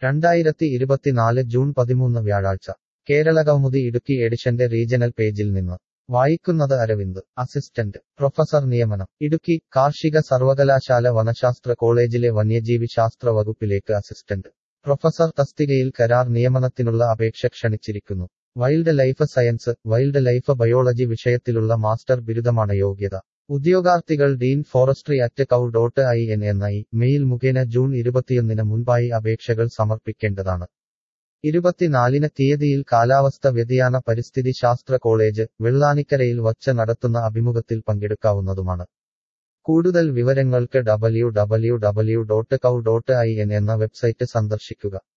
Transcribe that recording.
രണ്ടായിരത്തി ഇരുപത്തിനാല് ജൂൺ പതിമൂന്ന് വ്യാഴാഴ്ച കേരളകൗമുദി ഇടുക്കി എഡിഷന്റെ റീജണൽ പേജിൽ നിന്ന് വായിക്കുന്നത് അരവിന്ദ് അസിസ്റ്റന്റ് പ്രൊഫസർ നിയമനം ഇടുക്കി കാർഷിക സർവകലാശാല വനശാസ്ത്ര കോളേജിലെ വന്യജീവി ശാസ്ത്ര വകുപ്പിലേക്ക് അസിസ്റ്റന്റ് പ്രൊഫസർ തസ്തികയിൽ കരാർ നിയമനത്തിനുള്ള അപേക്ഷ ക്ഷണിച്ചിരിക്കുന്നു wild life science wild life biology വിഷയത്തിലുള്ള മാസ്റ്റർ ബിരുദമാണ് യോഗ്യത ഉദ്യോഗാർത്ഥികൾ dean forestry at kau dot I N എന്ന ഇ മെയിൽ മുഖേന ജൂൺ ഇരുപത്തിയൊന്നിന് മുൻപായി അപേക്ഷകൾ സമർപ്പിക്കേണ്ടതാണ് ഇരുപത്തിനാലിന് തീയതിയിൽ കാലാവസ്ഥ വ്യതിയാന പരിസ്ഥിതി ശാസ്ത്ര കോളേജ് വെള്ളാനിക്കരയിൽ വച്ച് നടത്തുന്ന അഭിമുഖത്തിൽ പങ്കെടുക്കാവുന്നതുമാണ് കൂടുതൽ വിവരങ്ങൾക്ക് W W W dot kau dot I N എന്ന വെബ്സൈറ്റ് സന്ദർശിക്കുക